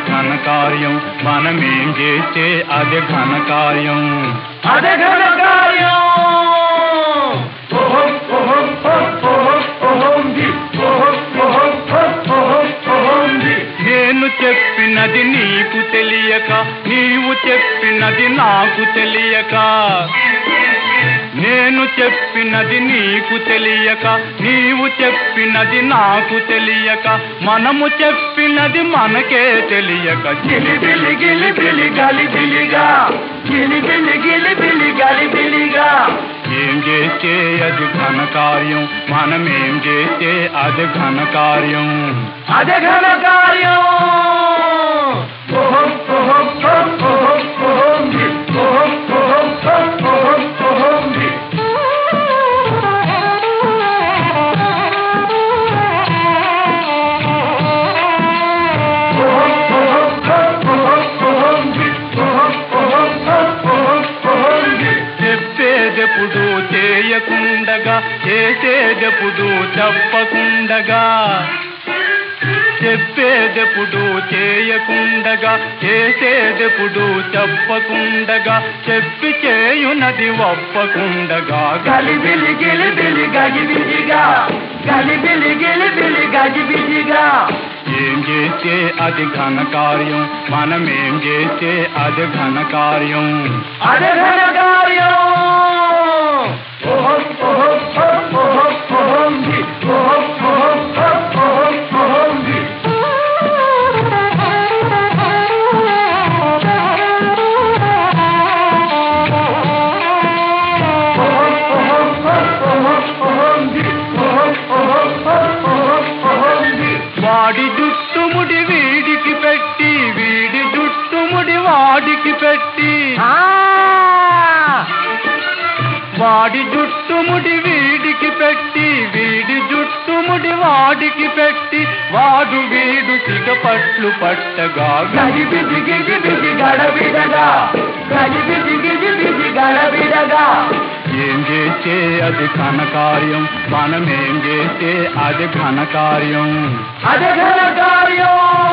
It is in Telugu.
ఘనకార్యం మనమేం చేస్తే అది ఘనకార్యం అదే ఘనకార్యం ఓహం ఓహం ఓహం ఓహం జి ఓహం ఓహం ఓహం ఓహం జి నేను చెప్పినది నీకు తెలియక నీవు చెప్పినది నాకు తెలియక నేను చెప్పినది నీకు తెలియక నీవు చెప్పినది నాకు తెలియక మనము చెప్పినది మనకే తెలియక గిలిబిలి గిలిబిలి గలిబిలిగా గిలిబిలి గిలిబిలి గలిబిలిగా ఏం చేస్తే అది ఘనకార్యం మనమేం చేస్తే అది ఘనకార్యం అదే ఘనకార్యం ఓహం ఓహం ఓహం ఓహం జి ఓహం ఓహం ఓహం ఓహం జి ఓహం ఓహం ఓహం ఓహం జి ఓహం ఓహం ఓహం ఓహం జి చెప్పేదెప్పుడు చేయకుండగా చేసేదెప్పుడు చెప్పకుండగా చెప్పేదెప్పుడు చేయకుండగా చేసేదెప్పుడు చెప్పకుండగా చెప్పి చేయునది ఒప్పకుండగా గలిబిలి గిలిబిలి గజిబిజిగా గలిబిలి గిలిబిలి గజిబిజిగా ఏం చేస్తే అది ఘనకార్యం మనమేం చేస్తే అది ఘనకార్యం అదే ఘనకార్యం ఓహం ఓహం ఓహం ఓహం జి ఓహం ఓహం ఓహం ఓహం జి ఓహం ఓహం ఓహం ఓహం జి ఓహం ఓహం ఓహం ఓహం జి వాడి జుట్టుముడి వీడికి పెట్టి వీడి జుట్టుముడి వాడికి పెట్టి ఆ వాడి జుట్టుముడి వీడికి పెట్టి వీడి జుట్టుముడి వాడికి పెట్టి వాడు వీడు సిగపట్లు పట్టగా గజిబిజి గిజిబిజి గడబిడగా గజిబిజి గిజిబిజి గడబిడగా ఏం చేస్తే అది ఘనకార్యం మనమేం చేస్తే అది ఘనకార్యం అదే ఘనకార్యం